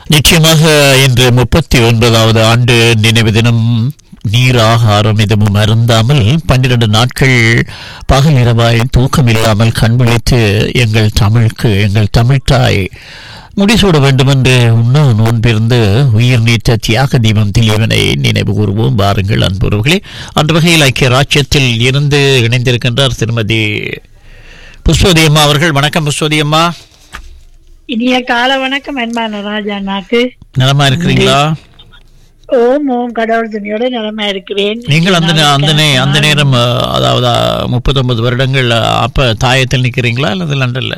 நிச்சயமாக இன்று முப்பத்தி ஒன்பதாவது ஆண்டு நினைவு தினம் நீர் ஆகாரம் எதுவும் அருந்தாமல் பன்னிரண்டு நாட்கள் பகல் இரவாய் தூக்கம் இல்லாமல் கண் விழித்து எங்கள் தமிழுக்கு எங்கள் தமிழ்தாய் முடிசூட வேண்டும் என்று உண்ண நோன்பிருந்து உயிர் நீத்த தியாக தீபம் திலீவனை நினைவு கூறுவோம் வாருங்கள் அன்புறவுகளே அந்த வகையில் ஐக்கிய ராஜ்யத்தில் இருந்து இணைந்திருக்கின்றார் திருமதி புஷ்பவதி அம்மா அவர்கள் வணக்கம் புஷ்பவதி அம்மா இனிய கால வணக்கம் அன்பான ராஜா நாக்கு நலமா இருக்கிறீங்களா ஓம் ஓம் கடவுள் துணியோட நிலைமை இருக்கிறேன் நீங்கள் அந்த நே- அந்த நே அந்த நேரம் அஹ், அதாவது முப்பத்தொன்பது வருடங்கள் அஹ், அப்ப தாயத்தில் நிக்கிறீங்களா அல்லது லண்டன்ல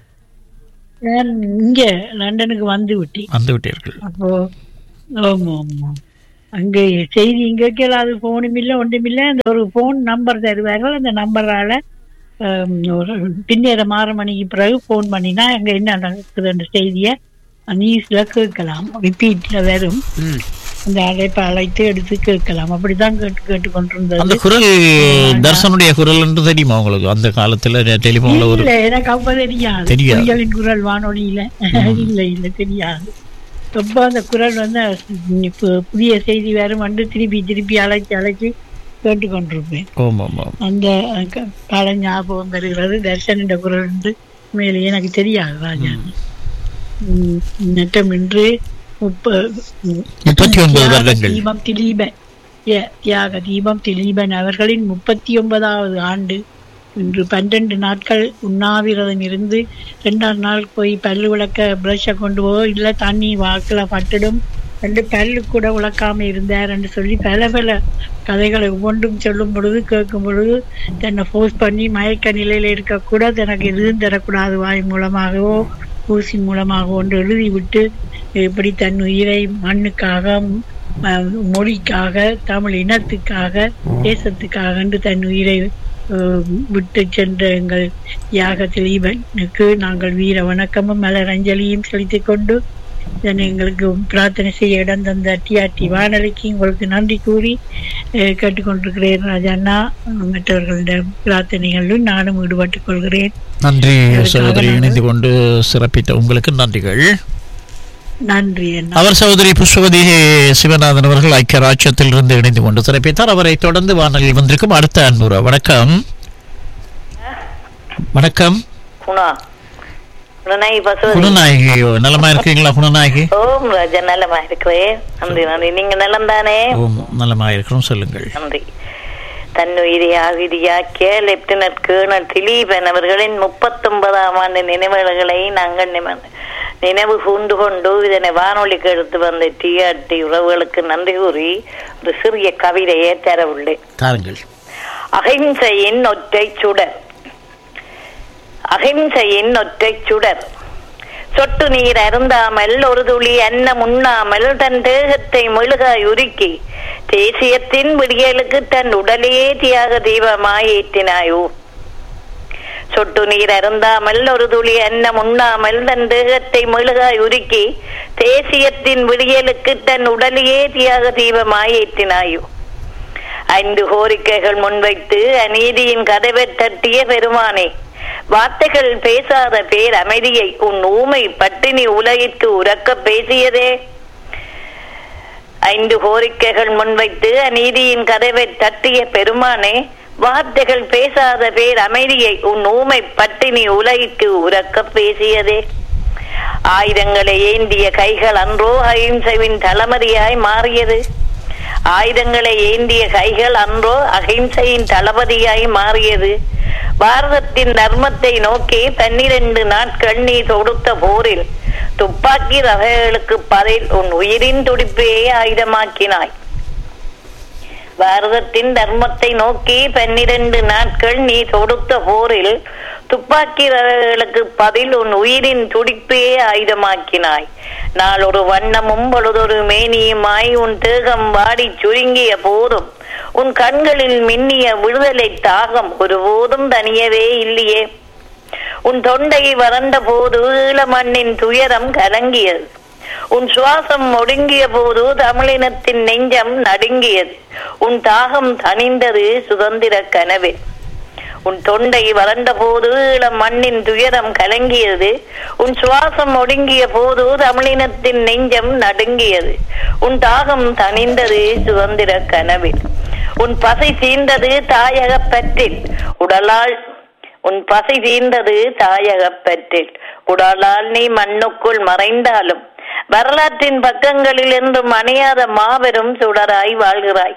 நான் இங்க லண்டனுக்கு வந்து விட்டேன் வந்து விட்டீர்கள் அப்போ ஓம் ஓம் ஓம் அங்கே செய்தி இங்க கேட்கல அது போனும் இல்லை ஒன்றும் இல்லை அந்த ஒரு ஃபோன் நம்பர் தருவார்கள் அந்த நம்பரால ஆம், ஒரு பின்னேரம் ஆறு மணிக்கு பிறகு ஃபோன் பண்ணினா அங்க என்ன நடக்குதுன்ற செய்தியை நியூஸ்ல கேட்கலாம் ரிப்பீட்ல வரும் அந்த அழைப்பை அழைத்து எடுத்து கேட்கலாம் அப்படிதான் கேட்டு கேட்டு அந்த கொண்டிருந்தது குரல் தர்சனுடைய குரல் என்று தெரியுமா உங்களுக்கு அந்த காலத்துல டெலிபோன்ல ஒரு இல்ல எனக்கு அப்ப தெரியாது தெரியாது. குயிலின் குரல் வானொலியில இல்ல இல்ல தெரியாது ரொம்ப அந்த குரல் வந்து இப்ப புதிய செய்தி வேற வந்து திருப்பி திருப்பி அழைச்சி அழைச்சி கேட்டுக்கொண்டிருப்பேன் ஓம் ஆம் ஆம் அந்த க- கால ஞாபகம் வருகிறது தர்ஷனின் குரல் வந்து மேலே எனக்கு தெரியாது ராஜா ம், நெட்டம் இன்று முப்ப முப்பத்தி ஒன்பது தியாக வருடங்கள் தீபம் திலீபன் ஏ- தியாக தீபம் திலீபன் அவர்களின் முப்பத்தி ஒன்பதாவது ஆண்டு இன்று பன்னெண்டு நாட்கள் உண்ணாவிரதம் இருந்து ரெண்டாம் நாள் போய் பல்லு விளக்க பிரஷை கொண்டு போ இல்லை தண்ணி வாக்கில் பட்டுடும் ரெண்டு பல்லு கூட விளக்காம இருந்தார் என்று சொல்லி பல பல கதைகளை ஒவ்வொன்றும் சொல்லும் பொழுது கேட்கும் பொழுது தன்னை ஃபோர்ஸ் பண்ணி மயக்க நிலையில் இருக்கக்கூட தனக்கு எதுவும் தரக்கூடாது வாய் மூலமாகவோ ஊசி மூலமாக ஒன்று எழுதி விட்டு எப்படி தன் உயிரை மண்ணுக்காக ம- மொழிக்காக தமிழ் இனத்துக்காக தேசத்துக்காக என்று தன் உயிரை அஹ், விட்டு சென்ற எங்கள் யாக திலீபனுக்கு நாங்கள் வீர வணக்கமும் மலர் அஞ்சலியும் செலுத்திக் கொண்டு இதனை எங்களுக்கு பிரார்த்தனை செய்ய இடம் தந்த டிஆர்டி வானொலிக்கு உங்களுக்கு நன்றி கூறி அஹ், கேட்டுக்கொண்டிருக்கிறேன் ராஜாண்ணா மற்றவர்களுடைய பிரார்த்தனைகளிலும் நானும் ஈடுபட்டுக் கொள்கிறேன் நன்றி அதுக்காக சகோதரி நாங்கள் இணைந்து கொண்டு சிறப்பித்த உங்களுக்கு நன்றிகள் நன்றி அண்ணா அவர் சகோதரி புஷ்பவதி சிவநாதன் அவர்கள் ஐக்கிய ராஜ்யத்தில் இருந்து இணைந்து கொண்டு சிறப்பித்தார் அவரை தொடர்ந்து வானொலியில் வந்திருக்கும் அடுத்த அன்புற வணக்கம் வணக்கம் குணா குணநாயகி பசுவதி குணநாயகி நலமா இருக்கீங்களா குணநாயகி ஓம் ராஜா நலமா இருக்கிறேன் நன்றி நன்றி நீங்க நலம் தானே ஓம் நலமா இருக்கிறோம் சொல்லுங்கள் நன்றி தன்னுயிரை ஆவிதியாக்கிய லெப்டினன்ட் கேர்னல் திலீபன் அவர்களின் முப்பத்தொன்பதாம் ஆண்டு நினைவுகளை நாங்கள் நிம- நினைவு கூர்ந்து கொண்டு இதனை வானொலிக்கு எடுத்து வந்த டிஆர்டி உறவுகளுக்கு நன்றி கூறி ஒரு சிறிய கவிதையை தரவுள்ளேன் தாருங்கள் அகிம்சையின் ஒற்றை சுடர் அகிம்சையின் ஒற்றை சுடர் சொட்டு நீர் அருந்தாமல் ஒரு துளி அன்னம் உண்ணாமல் தன் தேகத்தை மெழுகாய் உருக்கி தேசியத்தின் விடியலுக்கு தன் உடலையே தியாக தீபமாய் ஏற்றினாயோ சொட்டு நீர் அருந்தாமல் ஒரு துளி அன்னம் உண்ணாமல் தன் தேகத்தை மெழுகாய் உருக்கி தேசியத்தின் விடியலுக்கு தன் உடலையே தியாக தீபமாய் ஏற்றினாயோ ஐந்து கோரிக்கைகள் முன்வைத்து அநீதியின் கதவை தட்டிய பெருமானே வார்த்தைகள் பேசாத பேர் அமைதியை உன் ஊமை பட்டினி உலகிற்கு உறக்க பேசியதே ஐந்து கோரிக்கைகள் முன்வைத்து அநீதியின் கதவை தட்டிய பெருமானே வார்த்தைகள் பேசாத பேர் அமைதியை உன் ஊமை பட்டினி உலகிற்கு உறக்க பேசியதே ஆயுதங்களை ஏந்திய கைகள் அன்றோ அகிம்சைவின் தளபதியாய் மாறியது ஆயுதங்களை ஏந்திய கைகள் அன்றோ அகிம்சையின் தளபதியாய் மாறியது பாரதத்தின் தர்மத்தை நோக்கி பன்னிரண்டு நாட்கள் நீ தொடுத்த போரில் துப்பாக்கி ரகைகளுக்கு பதில் உன் உயிரின் துடிப்பையே ஆயுதமாக்கினாய் பாரதத்தின் தர்மத்தை நோக்கி பன்னிரண்டு நாட்கள் நீ தொடுத்த போரில் துப்பாக்கி ரகைகளுக்கு பதில் உன் உயிரின் துடிப்பையே ஆயுதமாக்கினாய் நாளொரு வண்ணமும் பொழுதொரு மேனியுமாய் உன் தேகம் வாடி சுருங்கிய போதும் உன் கண்களில் மின்னிய விடுதலை தாகம் ஒருபோதும் தனியவே இல்லையே உன் தொண்டை வறண்ட போது ஈழமண்ணின் துயரம் கலங்கியது உன் சுவாசம் ஒடுங்கிய போது தமிழினத்தின் நெஞ்சம் நடுங்கியது உன் தாகம் தணிந்தது சுதந்திர கனவே உன் தொண்டை வறண்ட போது இளம் மண்ணின் துயரம் கலங்கியது உன் சுவாசம் ஒடுங்கிய போது தமிழினத்தின் நெஞ்சம் நடுங்கியது உன் தாகம் தணிந்தது சுதந்திர கனவில் உன் பசை தீர்ந்தது தாயகப் பற்றில் உடலால் உன் பசை தீர்ந்தது தாயகப் பற்றில் உடலால் நீ மண்ணுக்குள் மறைந்தாலும் வரலாற்றின் பக்கங்களில் என்றும் அணையாத மாபெரும் சுடராய் வாழ்கிறாய்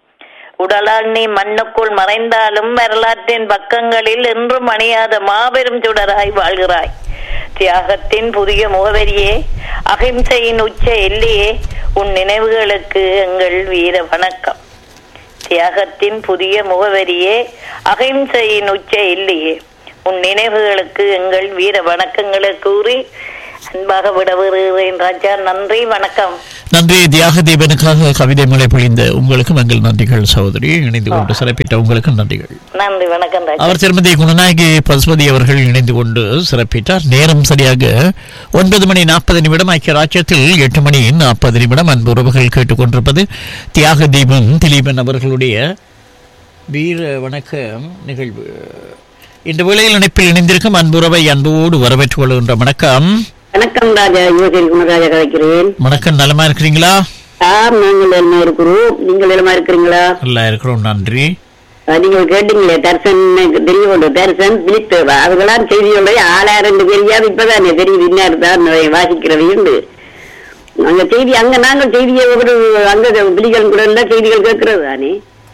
உடலால் நீ மண்ணுக்குள் மறைந்தாலும் வரலாற்றின் பக்கங்களில் என்றும் அணியாத மாபெரும் சுடராய் வாழ்கிறாய் தியாகத்தின் புதிய முகவரியே அகிம்சையின் உச்ச எல்லையே உன் நினைவுகளுக்கு எங்கள் வீர வணக்கம் தியாகத்தின் புதிய முகவரியே அகிம்சையின் உச்ச எல்லையே உன் நினைவுகளுக்கு எங்கள் வீர வணக்கங்களை கூறி அன்பாக விடவிடுகிறேன் ராஜா நன்றி வணக்கம் நன்றி தியாக தீபனுக்காக கவிதை மலை பொழிந்த உங்களுக்கும் எங்கள் நன்றிகள் சகோதரி இணைந்து கொண்டு சிறப்பித்த உங்களுக்கும் நன்றிகள் நன்றி வணக்கம் ராஜா அவர் திருமதி குணநாயகி பசுபதி அவர்கள் இணைந்து கொண்டு சிறப்பித்தார் நேரம் சரியாக ஒன்பது மணி நாற்பது நிமிடம் ஐக்கிய ராஜ்யத்தில் எட்டு மணி நாற்பது நிமிடம் அன்பு உறவுகள் கேட்டுக்கொண்டிருப்பது தியாக தீபம் திலீபன் அவர்களுடைய வீர வணக்க நிகழ்வு இந்த வேளையில் இணைப்பில் இணைந்திருக்கும் அன்புறவை அன்போடு வரவேற்றுக் கொள்கின்ற வணக்கம் வணக்கம் ராஜா யுவசேரி குணராஜா கதைக்கிறேன் வணக்கம் நலமா இருக்கிறீங்களா ஆம் நாங்கள் எல்லாம் இருக்கிறோம் நீங்கள் எல்லாமா இருக்கிறீங்களா நல்லா இருக்கிறோம் நன்றி அஹ், நீங்கள் கேட்டீங்களே தர்சன் தெரிய கொண்டு தர்சன் பிலிப் அவர்களாம் செய்தியோட ஆளா ரெண்டு தெரியாது இப்பதானே தெரியுது இன்னார் தான் வாசிக்கிறவை உண்டு அங்க செய்தி அங்க நாங்கள் செய்தியை ஒரு அங்க பிலிகள் கூட எல்லாம் செய்திகள் கேட்கறது தானே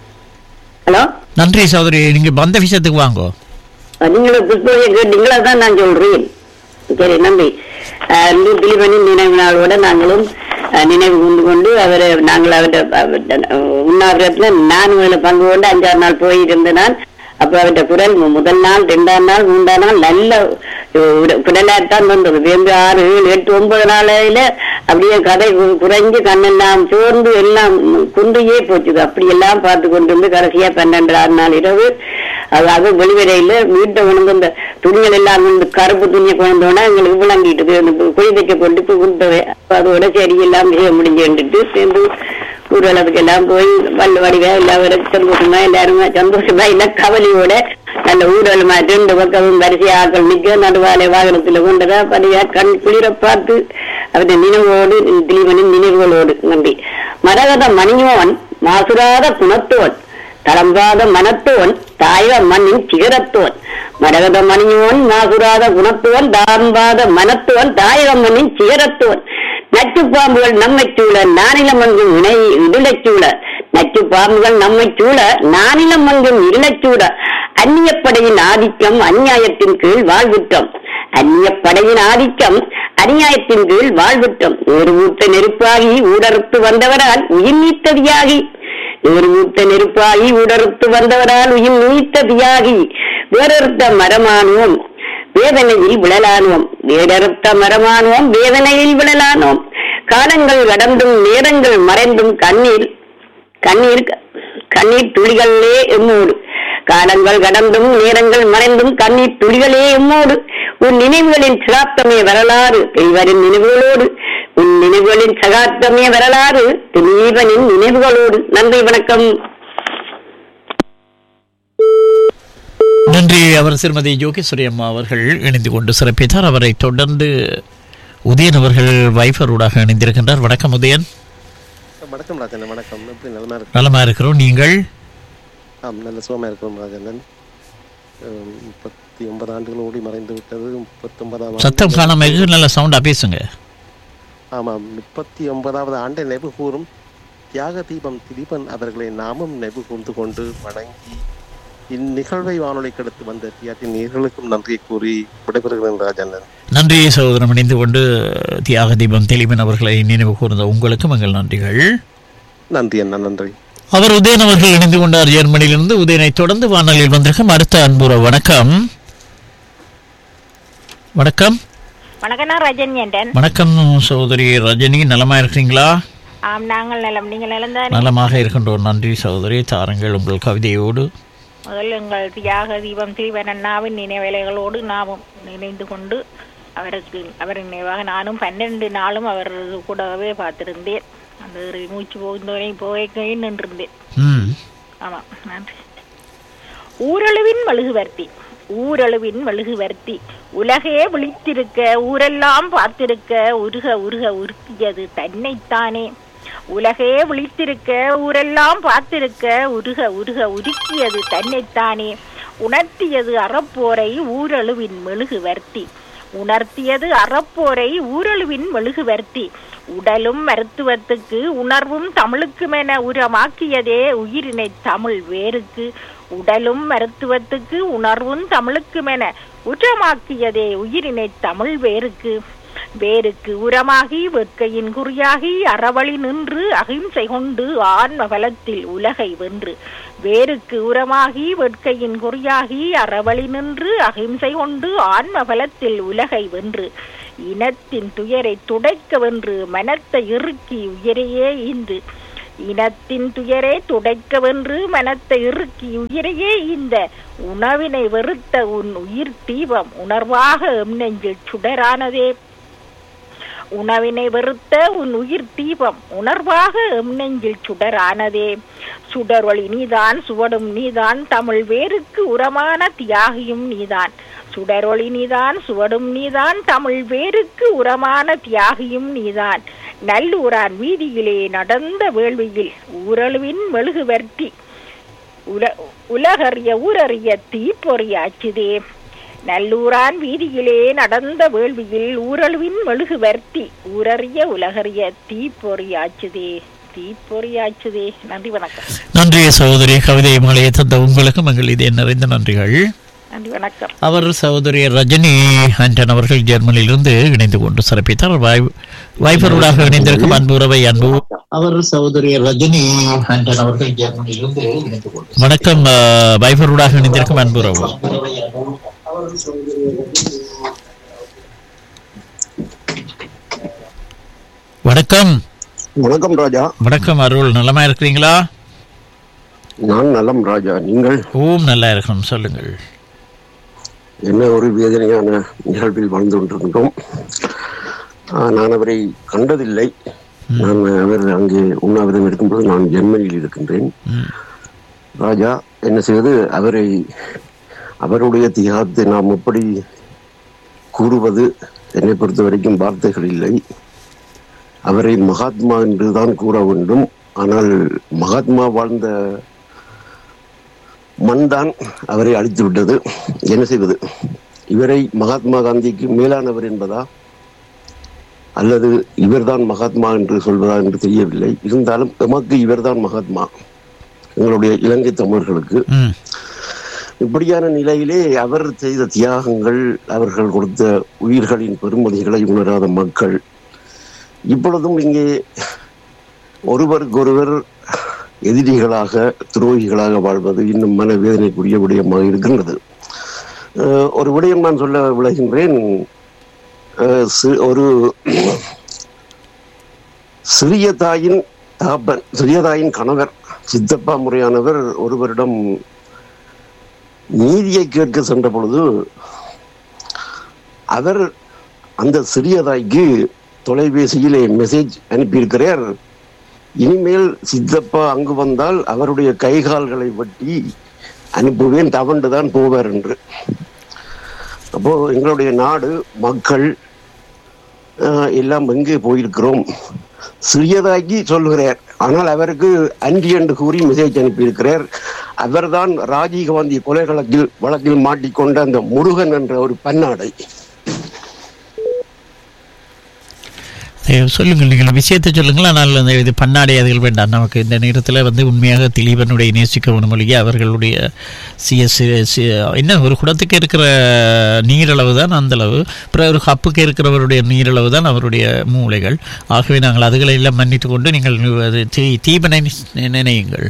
ஹலோ நன்றி சகோதரி நீங்க வந்த விஷயத்துக்கு வாங்கோ நீங்களும் புஷ்பையை கேட்டீங்களா தான் நான் சொல்றேன் சரி நம்பி திலீபனின் நினைவு நாளோட நாங்களும் அஹ், நினைவு கொண்டு கொண்டு அவரை நாங்கள் அவர்கிட்ட உண்ணாவிரத்துல நானும் அதில் பங்கு கொண்டு அஞ்சாறு நாள் போயிருந்த நான் அப்ப அவர்கிட்ட குரல் மு- முதல் நாள் ரெண்டாம் நாள் மூன்றாம் நாள் நல்ல குரலாத்தான் வந்தது வெறும் ஆறு ஏழு எட்டு ஒன்பது நாளையில அப்படியே கதை கு- குறைஞ்சு கண்ணெல்லாம் சோர்ந்து எல்லாம் குன்றியே போச்சுது அப்படி எல்லாம் பார்த்து கொண்டு வந்து கடைசியா பன்னெண்டாம் நாள் இரவு அது அது வெளிவரையில வீட்டை உணர்ந்து இந்த துணிகள் எல்லாம் கொண்டு கருப்பு துணியை கொண்டோன்னா எங்களுக்கு விளங்கிட்டு அந்த குழி தைக்க கொண்டு போய் கொடுத்தவை அப்ப அதோட சரி எல்லாம் செய்ய முடிஞ்சுட்டு சேர்ந்து ஊர்வலத்துக்கு எல்லாம் போய் வல்லு வடிவா எல்லாரும் சந்தோஷமா எல்லாருமே சந்தோஷமா இல்ல கவலையோட நல்ல ஊர்வலமா ரெண்டு பக்கமும் வரிசை ஆக்கள் நிக்க நடுவாலை வாகனத்துல கொண்டதா படியா கண் குளிர பார்த்து அவருடைய நினைவோடு திலீபனின் நினைவுகளோடு நன்றி மரகத மணியோன் மாசுராத குணத்தோன் தளம்பாத மனத்தோன் தாயக மண்ணின் சிகரத்தோன் மரகத மணியோன் மாசுராத குணத்தோன் தாம்பாத மனத்தோன் தாயக மண்ணின் சிகரத்தோன் நச்சு பாம்புகள் நம்மை சூழ நானிலம் எங்கும் இணை இடிலச் சூழ நச்சு பாம்புகள் நம்மை சூழ நானிலம் எங்கும் இருளச் சூழ அந்நியப்படையின் ஆதிக்கம் அநியாயத்தின் கீழ் வாழ்வுற்றம் அந்நியப்படையின் ஆதிக்கம் அநியாயத்தின் கீழ் வாழ்வுற்றம் ஒரு மூத்த நெருப்பாகி ஊடறுத்து வந்தவரால் உயிர் நீத்த தியாகி ஒரு மூத்த நெருப்பாகி உடறுத்து வந்தவரால் உயிர் நீத்த தியாகி வேறறுத்த மரமானோம் வேதனையில் விழலானோம் வேடறுத்த மரமானோம் வேதனையில் விழலானோம் காலங்கள் கடந்தும் நேரங்கள் மறைந்தும் கண்ணீர் கண்ணீர் கண்ணீர் துளிகளே எம்மோடு காலங்கள் கடந்தும் நேரங்கள் மறைந்தும் கண்ணீர் துளிகளே எம்மோடு உன் நினைவுகளின் சகாப்தமே வரலாறு தெய்வரின் நினைவுகளோடு உன் நினைவுகளின் சகாப்தமே வரலாறு திலீபனின் நினைவுகளோடு நன்றி வணக்கம் நன்றி அவர் திருமதி யோகேஸ்வரி அம்மா அவர்கள் இணைந்து கொண்டு சிறப்பித்தார் அவரை தொடர்ந்து உதயன் அவர்கள் வைஃபரோடாக இணைந்திருக்கின்றார் வணக்கம் உதயன் வணக்கம் ராஜன் வணக்கம் எப்படி நலமா இருக்கு நலமா இருக்கிறோம் நீங்கள் ஆம் நல்ல சுகமா இருக்கிறோம் ராஜன் அஹ், முப்பத்தி ஒன்பது ஆண்டுகள் ஓடி மறைந்து விட்டது முப்பத்தொன்பதாம் சத்தம் காணாம இருக்கு நல்ல சவுண்டா பேசுங்க ஆமாம் முப்பத்தி ஒன்பதாவது ஆண்டை நினைவு கூறும் தியாக தீபம் திலீபன் அவர்களை நாமும் நினைவு கூர்ந்து கொண்டு வணங்கி இந்நிகழ்வை வானொலிக்கு எடுத்து வந்த தியாட்டின் நேர்களுக்கும் நன்றி கூறி விடைபெறுகிறேன் ராஜன் நன்றி சகோதரம் இணைந்து கொண்டு தியாக தீபம் தெளிவன் அவர்களை நினைவு கூர்ந்த உங்களுக்கும் எங்கள் நன்றிகள் நன்றி அண்ணா நன்றி அவர் உதயன் அவர்கள் இணைந்து கொண்டார் ஜெர்மனியிலிருந்து உதயனை தொடர்ந்து வானொலியில் வந்திருக்கும் அடுத்த அன்புற வணக்கம் வணக்கம் வணக்கம் நான் ரஜன் என்றன் வணக்கம் சகோதரி ரஜினி நலமா இருக்கிறீங்களா ஆம் நாங்கள் நலம் நீங்கள் நலந்தானே நலமாக இருக்கின்றோம் நன்றி சகோதரி தாருங்கள் உங்கள் கவிதையோடு முதல் எங்கள் தியாக தீபம் திருவனண்ணாவின் நினைவேலைகளோடு நாமும் நினைந்து கொண்டு அவருக்கு அவர் நினைவாக நானும் பன்னெண்டு நாளும் அவர் கூடவே பார்த்திருந்தேன் அந்த ஒரு மூச்சு போகுந்தோரை போகைக்கையும் நின்றிருந்தேன் ம் ஆமாம் நன்றி ஊரழுவின் மெழுகுவர்த்தி ஊரழுவின் மெழுகுவர்த்தி உலகே விழித்திருக்க ஊரெல்லாம் பார்த்திருக்க உருக உருக உருக்கியது தன்னைத்தானே உலகே விழித்திருக்க ஊரெல்லாம் பார்த்திருக்க உருக உருக உருக்கியது தன்னைத்தானே உணர்த்தியது அறப்போரை ஊரழுவின் மெழுகுவர்த்தி உணர்த்தியது அறப்போரை ஊரழுவின் மெழுகுவர்த்தி உடலும் மருத்துவத்துக்கு உணர்வும் தமிழுக்குமென உரமாக்கியதே உயிரினை தமிழ் வேருக்கு உடலும் மருத்துவத்துக்கு உணர்வும் தமிழுக்குமென உரமாக்கியதே உயிரினை தமிழ் வேருக்கு வேருக்கு உரமாகி வெட்கையின் குறியாகி அறவழி நின்று அகிம்சை கொண்டு ஆன்ம பலத்தில் உலகை வென்று வேருக்கு உரமாகி வெட்கையின் குறியாகி அறவழி நின்று அகிம்சை கொண்டு ஆன்ம பலத்தில் உலகை வென்று இனத்தின் துயரை துடைக்க வென்று மனத்தை இறுக்கி உயரையே ஈந்து இனத்தின் துயரை துடைக்கவென்று மனத்தை இறுக்கி உயிரையே இந்த உணவினை வெறுத்த உன் உயிர் தீபம் உணர்வாக எம் நெஞ்சில் சுடரானதே உணவினை வெறுத்த உன் உயிர் தீபம் உணர்வாக எம் நெஞ்சில் சுடரானதே சுடரொளி நீதான் சுவடும் நீதான் தமிழ் வேருக்கு உரமான தியாகியும் நீதான் சுடரொளி நீதான் சுவடும் நீதான் தமிழ் வேருக்கு உரமான தியாகியும் நீதான் நல்லூரான் வீதியிலே நடந்த வேள்வியில் ஊரழுவின் மெழுகுவர்த்தி உல உலகறிய ஊரறிய தீப்பொறியாச்சுதே நல்லூரான் வீதியிலே நடந்த வேள்வியில் ஊரழுவின் மெழுகுவர்த்தி ஊரறிய உலகறிய தீப்பொறியாச்சுதே தீப்பொறியாச்சுதே நன்றி வணக்கம் நன்றி சகோதரி கவிதை மலையை தந்த உங்களுக்கு மகள் இதே நிறைந்த நன்றிகள் நன்றி வணக்கம் அவர் சகோதரி ரஜினி ஆண்டன் அவர்கள் ஜெர்மனியிலிருந்து இணைந்து கொண்டு சிறப்பித்தார் வாய்- வாய்ப்பருடாக இணைந்திருக்கும் அன்பு உறவை அன்பு அவர் சகோதரி ரஜினி ஆண்டன் அவர்கள் ஜெர்மனியிலிருந்து இணைந்து கொண்டு வணக்கம் அஹ், வாய்ப்பருடாக இணைந்திருக்கும் அன்பு உறவு வணக்கம் வணக்கம் ராஜா வணக்கம் அருள் நலமா இருக்கிறீங்களா நான் நலம் ராஜா நீங்கள் ஓம் நல்லா இருக்கணும் சொல்லுங்கள் என்ன ஒரு வேதனையான நிகழ்வில் வாழ்ந்து கொண்டிருக்கின்றோம் ஆஹ், நான் அவரை கண்டதில்லை நான் அவர் அங்கே உண்ணாவிரதம் இருக்கும்போது நான் ஜெர்மனியில் இருக்கின்றேன் ம். ராஜா என்ன செய்வது அவரை அவருடைய தியாகத்தை நாம் எப்படி கூறுவது என்னை பொறுத்த வரைக்கும் வார்த்தைகள் இல்லை அவரை மகாத்மா என்று தான் கூற வேண்டும் ஆனால் மகாத்மா வாழ்ந்த மண்தான் அவரை அழித்து விட்டது என்ன செய்வது இவரை மகாத்மா காந்திக்கு மேலானவர் என்பதா அல்லது இவர்தான் மகாத்மா என்று சொல்வதா என்று தெரியவில்லை இருந்தாலும் எமக்கு இவர்தான் மகாத்மா எங்களுடைய இலங்கை தமிழர்களுக்கு ம் இப்படியான நிலையிலே அவர் செய்த தியாகங்கள் அவர்கள் கொடுத்த உயிர்களின் பெருமதிகளை உணராத மக்கள் இப்பொழுதும் இங்கே ஒருவருக்கொருவர் எதிரிகளாக துரோகிகளாக வாழ்வது இன்னும் மனவேதனைக்குரிய விடயமாக இருக்கின்றது அஹ், ஒரு விடயம் நான் சொல்ல விளைகின்றேன் அஹ், சி- ஒரு சிறிய தாயின் தகப்பன் சிறிய தாயின் கணவர் சித்தப்பா முறையானவர் ஒருவரிடம் நீதியை கேட்க சென்ற பொழுது அவர் அந்த சிறிய தாய்க்கு தொலைபேசியிலே மெசேஜ் அனுப்பியிருக்கிறார் இனிமேல் சித்தப்பா அங்கு வந்தால் அவருடைய கைகால்களை வெட்டி அனுப்புவேன் தவண்டு தான் போவார் என்று அப்போ எங்களுடைய நாடு மக்கள் ஆஹ், எல்லாம் எங்கே போயிருக்கிறோம் சிறியதாக்கி சொல்லுகிறார் ஆனால் அவருக்கு அன்றி என்று கூறி மெசேஜ் அனுப்பியிருக்கிறார் அவர்தான் ராஜீவ் காந்தி கொலை வழக்கில் வழக்கில் மாட்டிக்கொண்ட அந்த முருகன் என்ற ஒரு பன்னாடை சரி, சொல்லுங்கள் நீங்கள் விஷயத்தை சொல்லுங்கள் ஆனால் அந்த இது பன்னாடை அதுகள் வேண்டாம் நமக்கு இந்த நேரத்தில் வந்து உண்மையாக திலீபனுடைய நேசிக்க மொழியே அவர்களுடைய சிஎஸ் என்ன ஒரு குடத்துக்கு இருக்கிற நீரளவு தான் அந்த அளவு அப்புறம் ஒரு கப்புக்கு இருக்கிறவருடைய நீரளவு தான் அவருடைய மூளைகள் ஆகவே நாங்கள் அதுகளை எல்லாம் மன்னித்து கொண்டு நீங்கள் அது தீ- தீபனை நினையுங்கள்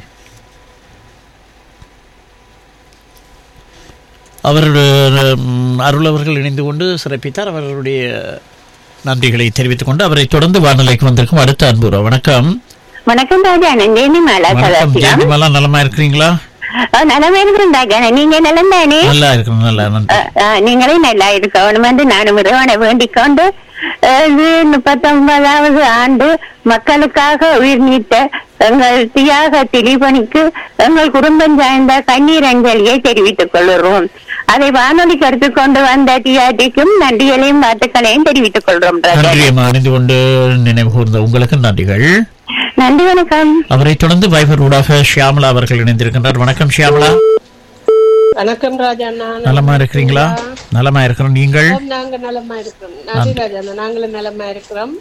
அவருடைய ம், அருள் அவர்கள் இணைந்து கொண்டு சிறப்பித்தார் அவர்களுடைய நன்றிகளை தெரிவித்துக் கொண்டு அவரை தொடர்ந்து வானொலிக்கு வந்திருக்கும் அடுத்த அன்புறா வணக்கம் வணக்கம் ராஜா நான் ஜெயந்திமாலா வணக்கம் சதாசிவம் ஜெயந்திமாலா நலமா இருக்கிறீங்களா நலமா இருக்கிறேன் ராஜா நீங்க நலம் தானே நல்லா இருக்கணும் நல்லா நன்றி அஹ், அஹ், நீங்களே நல்லா இருக்கணும் வந்து நானும் இறைவனை வேண்டிக் கொண்டு அஹ், இது முப்பத்தொன்பதாவது ஆண்டு மக்களுக்காக உயிர் நீத்த எங்கள் தியாக திலீபனுக்கு எங்கள் குடும்பம் சார்ந்த கண்ணீர் அஞ்சலியை தெரிவித்துக் கொள்கிறோம் அதை வானொலிக்கு எடுத்துக் கொண்டு வந்த டிஆர்டிக்கும் நன்றிகளையும் வாழ்த்துக்களையும் தெரிவித்துக் கொள்கிறோம் brother. நன்றி அம்மா அறிந்து கொண்டு நினைவு கூர்ந்த உங்களுக்கு நன்றிகள் நன்றி வணக்கம் அவரை தொடர்ந்து வைபர் ஊடாக ஷியாமலா அவர்கள் இணைந்திருக்கின்றார் வணக்கம் ஷியாமலா வணக்கம் ராஜாண்ணா நலமா இருக்கிறீங்களா நலமா இருக்கிறோம் நீங்கள் நாங்க நலமா இருக்கிறோம் நன்றி ராஜாண்ணா நாங்களும் நலமா இருக்கிறோம்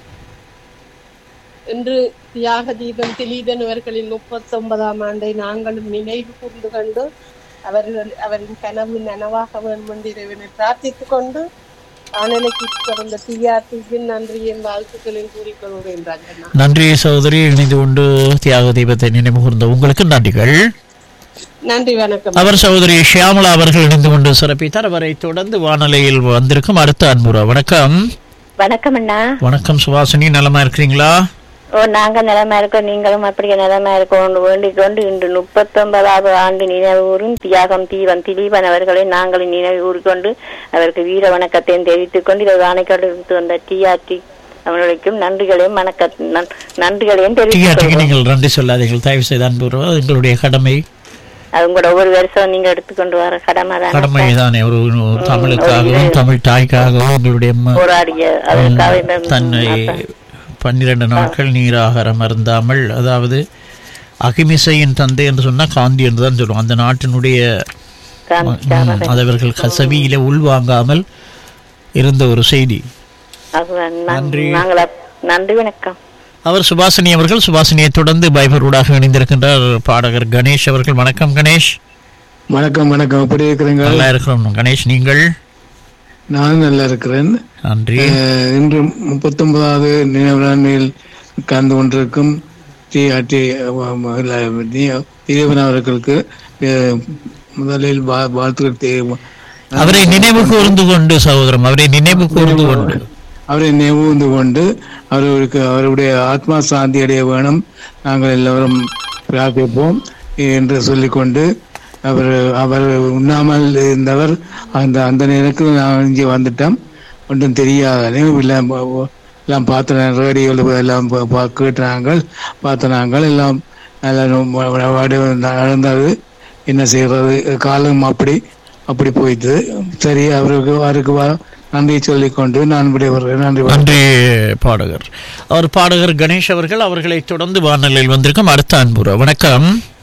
இன்று தியாக தீபம் திலீபன் அவர்களின் முப்பத்தி ஒன்பதாம் ஆண்டை நாங்களும் நினைவு கூர்ந்து கொண்டு அவர்கள் அவரின் கனவு நனவாக வேண்டும் என்று இறைவனை பிரார்த்தித்துக் கொண்டு ஆனலைக்கு தொடர்ந்த டிஆர்டிக்கு நன்றியின் வாழ்த்துக்களையும் கூறிக்கொள்கிறேன் ராஜண்ணா நன்றி சகோதரி இணைந்து கொண்டு தியாக தீபத்தை நினைவு கூர்ந்த உங்களுக்கு நன்றிகள் நன்றி வணக்கம் அவர் சகோதரி ஷியாமலா அவர்கள் இணைந்து கொண்டு சிறப்பித்தார் அவரை தொடர்ந்து வானொலியில் வந்திருக்கும் அடுத்த அன்புறா வணக்கம் வணக்கம் அண்ணா வணக்கம் சுவாசினி நலமா இருக்கிறீங்களா ஓ நாங்க நலமா இருக்கோம் நீங்களும் அப்படியே நலமா இருக்கோம் வேண்டிக் கொண்டு இன்று முப்பத்தொன்பதாவது ஆண்டு நினைவூரும் தியாகம் தீவன் திலீபன் அவர்களை நாங்கள் நினைவு கூறிக்கொண்டு அவருக்கு வீர வணக்கத்தையும் தெரிவித்துக் கொண்டு இதை அணைக்கடுத்து வந்த டிஆர்டி அவர்களுக்கும் நன்றிகளையும் வணக்க நன்- நன்றிகளையும் தெரிவித்துக் டிஆர்டிக்கு கொள்கிறோம் நீங்கள் நன்றி சொல்லாதீர்கள் தயவு செய்து அன்புறா அது எங்களுடைய கடமை அது கூட ஒவ்வொரு வருஷம் நீங்க எடுத்துக்கொண்டு வர கடமை கடமை தானே தானே ஒரு தமிழுக்காகவும் தமிழ் தாய்க்காகவும் எங்களுடைய ம- போராடிய அதற்காக இந்த- தன்னை அதான். பன்னிரண்டு நாட்கள் நீராகாரம் அருந்தாமல் அதாவது அகிமிசையின் தந்தை என்று சொன்னா காந்தி என்று தான் சொல்லுவோம் அந்த நாட்டினுடைய காந்திக்காக ம், அது அவர்கள் கசவியில உள்வாங்காமல் இருந்த ஒரு செய்தி அதுதான் நன்- நன்றி. நாங்கள் அப்- நன்றி வணக்கம் அவர் சுபாசினி அவர்கள் சுபாசினியை தொடர்ந்து பைபரூடாக இணைந்திருக்கின்றார் பாடகர் கணேஷ் அவர்கள் வணக்கம் கணேஷ் வணக்கம் வணக்கம் எப்படி இருக்கிறீங்க நல்லா இருக்கிறோம் கணேஷ் நீங்கள் நானும் நல்லா இருக்கிறேன் நன்றி அஹ், இன்று முப்பத்தொன்பதாவது நினைவு நாளில் கலந்து கொண்டிருக்கும் டி டி தீபன் அவர்களுக்கு அஹ், முதலில் வா- வாழ்த்துக்கள் தெரி- அவரை நினைவு கூர்ந்து கொண்டு சகோதரம் அவரை நினைவு கூர்ந்து கொண்டு அவரை நினைவுந்து கொண்டு அவருக்கு அவருடைய ஆத்மா சாந்தி அடைய வேணும் நாங்கள் எல்லோரும் பிரார்த்திப்போம் என்று சொல்லிக்கொண்டு அவர் அவர் உண்ணாமல் இருந்தவர் அந்த அந்த நேரத்தில் நான் இங்கே வந்துட்டோம் ஒன்றும் தெரியாத எல்லாம் எல்லாம் பார்த்து ரேடியோவில் எல்லாம் பா- பா- கேட்டாங்க பார்த்த நாங்கள் எல்லாம் நல்லா நோ- வாடி நடந்தது என்ன செய்யறது காலம் அப்படி அப்படி போயிட்டு சரி அவருக்கு அவருக்கு வ- நன்றி சொல்லிக்கொண்டு நான் விடைபெறுகிறேன் நன்றி வணக்கம். நன்றி பாடகர் அவர் பாடகர் கணேஷ் அவர்கள் அவர்களை தொடர்ந்து வானொலியில் வந்திருக்கும் அடுத்த அன்புற வணக்கம்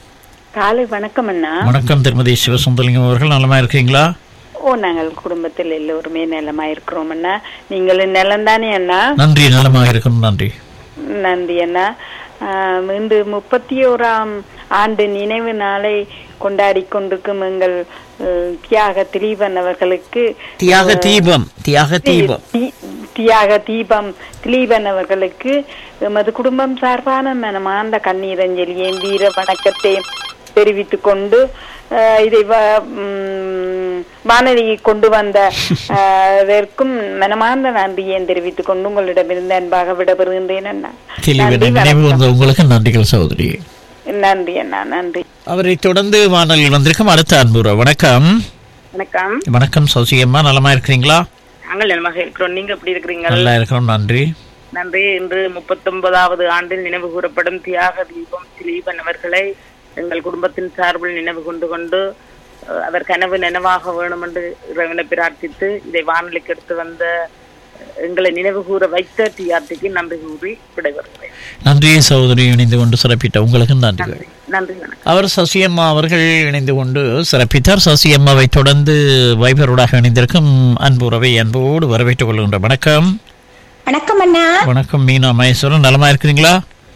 காலை வணக்கம் அண்ணா வணக்கம் திருமதி சிவசுந்தலிங்கம் அவர்கள் நலமா இருக்கீங்களா ஓ நாங்கள் குடும்பத்தில் எல்லோருமே நலமா இருக்கிறோம் அண்ணா நீங்களும் நலம்தானே அண்ணா நன்றி நலமாக இருக்கணும் நன்றி நன்றி அண்ணா ஆம், இன்று முப்பத்தி ஓராம் ஆண்டு நினைவு நாளை கொண்டாடி கொண்டிருக்கும் எங்கள் அஹ், தியாக திலீபன் அவர்களுக்கு தியாக தீபம் தியாக தீபம் தி- தியாக தீபம் திலீபன் அவர்களுக்கு எமது குடும்பம் சார்பான மனமார்ந்த கண்ணீரஞ்சலியையும் வீர வணக்கத்தையும் தெரிவித்துக் கொண்டு அஹ், இதை வ- ம், வானொலியை கொண்டு வந்த அஹ், இதற்கும் மனமார்ந்த நன்றியையும் தெரிவித்துக் கொண்டு உங்களிடமிருந்து அன்பாக விடப்பெறுகின்றேன் அண்ணா தெளிவிட நன்றி நினைவு வணக்கம். வந்த உங்களுக்கு நன்றிகள் சகோதரி நன்றி அண்ணா நன்றி அவரை தொடர்ந்து வானொலியில் வந்திருக்கும் அடுத்த அன்புற வணக்கம் வணக்கம் வணக்கம் சௌசியம்மா நலமா இருக்கிறீங்களா நாங்கள் நலமாக இருக்கிறோம் நீங்க எப்படி இருக்கிறீங்க நல்லா இருக்கிறோம் நன்றி நன்றி இன்று முப்பத்தொன்பதாவது ஆண்டில் நினைவு கூறப்படும் தியாக தீபம் திலீபன் அவர்களை எங்கள் குடும்பத்தின் சார்பில் நினைவு கொண்டு கொண்டு அஹ், அவர் கனவு நினைவாக வேணும் என்று இறைவனை பிரார்த்தித்து இதை வானொலிக்கு எடுத்து வந்த அஹ், எங்களை நினைவு கூற வைத்த டிஆர்டிக்கு நன்றி கூறி விடைபெறுகிறேன் நன்றி சகோதரி இணைந்து கொண்டு சிறப்பிட்ட உங்களுக்கு நன்றிகள் நன்றி வணக்கம் அவர் சசியம்மா அவர்கள் இணைந்து கொண்டு சிறப்பித்தார் சசியம்மாவை தொடர்ந்து வைபரோடாக இணைந்திருக்கும் அன்புறவை அன்போடு வரவேற்றுக் கொள்கின்ற வணக்கம் வணக்கம் அண்ணா வணக்கம் மீனா மகேஸ்வரன் நலமா இருக்கிறீங்களா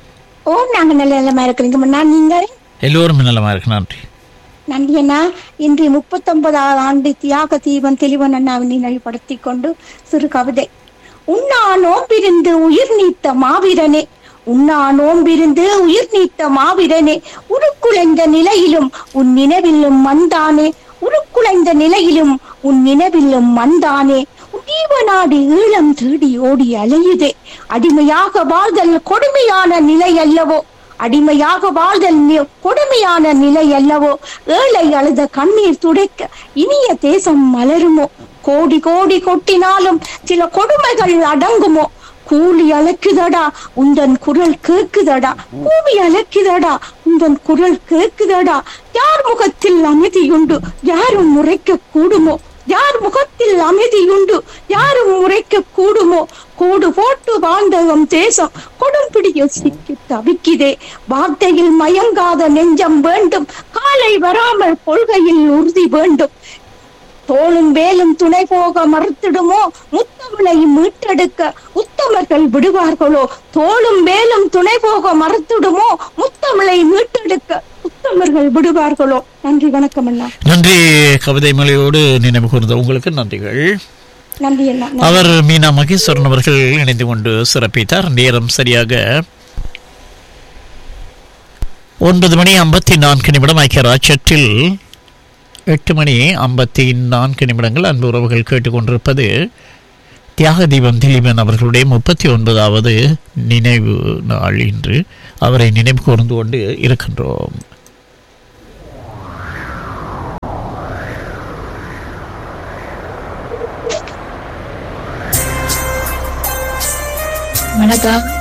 ஓ நாங்க நல்ல நிலமா இருக்கிறீங்க அண்ணா நீங்கள் எல்லோரும் நலமா இருக்கு நன்றி நன்றி அண்ணா இன்று முப்பத்தொன்பதாவது ஆண்டு தியாக தீபம் தெளிவன் அண்ணாவின் நினைவுபடுத்தி கொண்டு சிறு கவிதை உண்ணா நோம்பிருந்து உயிர் நீத்த மாவீரனே உண்ணா நோம்பிருந்து உயிர் நீத்த மாவீரனே உருக்குலைந்த நிலையிலும் உன் நினைவிலும் மண்தானே உருக்குலைந்த நிலையிலும் உன் நினைவிலும் மண்தானே நாடு ஈழம் தேடி ஓடி அலையுதே அடிமையாக வாழ்தல் கொடுமையான நிலை அல்லவோ அடிமையாக வாழ்தல் நி- கொடுமையான நிலை அல்லவோ ஏழை அழுத கண்ணீர் துடைக்க இனிய தேசம் மலருமோ கோடி கோடி கொட்டினாலும் சில கொடுமைகள் அடங்குமோ கூலி அழைக்குதடா உந்தன் குரல் கேக்குதடா கூவி அழைக்குதடா உந்தன் குரல் கேக்குதடா யார் முகத்தில் அமைதியுண்டு யாரும் முறைக்க கூடுமோ யார் முகத்தில் அமைதியுண்டு யாரும் முறைக்க கூடுமோ கோடு போட்டு வாழ்ந்தகம் தேசம் கொடும்பிடியில் சிக்கி தவிக்குதே வார்த்தையில் மயங்காத நெஞ்சம் வேண்டும் காலை வராமல் கொள்கையில் உறுதி வேண்டும் தோளும் வேலும் துணை போக மறுத்திடுமோ முத்தமிழை மீட்டெடுக்க உத்தமர்கள் விடுவார்களோ தோளும் வேலும் துணை போக மறுத்திடுமோ முத்தமிழை மீட்டெடுக்க உத்தமர்கள் விடுவார்களோ நன்றி வணக்கம் அண்ணா நன்றி கவிதை மொழியோடு நினைவு கூர்ந்த உங்களுக்கு நன்றிகள் நன்றி அண்ணா நன்றி. அவர் மீனா மகேஸ்வரன் அவர்கள் இணைந்து கொண்டு சிறப்பித்தார் நேரம் சரியாக ஒன்பது மணி ஐம்பத்தி நான்கு நிமிடம் ஐக்கிய ராஜ்யத்தில் எட்டு மணி ஐம்பத்தி நான்கு நிமிடங்கள் அன்பு உறவுகள் கேட்டுக்கொண்டிருப்பது தியாக தீபம் திலீபன் அவர்களுடைய முப்பத்தி ஒன்பதாவது நினைவு நாள் இன்று அவரை நினைவு கூர்ந்து கொண்டு இருக்கின்றோம் வணக்கம்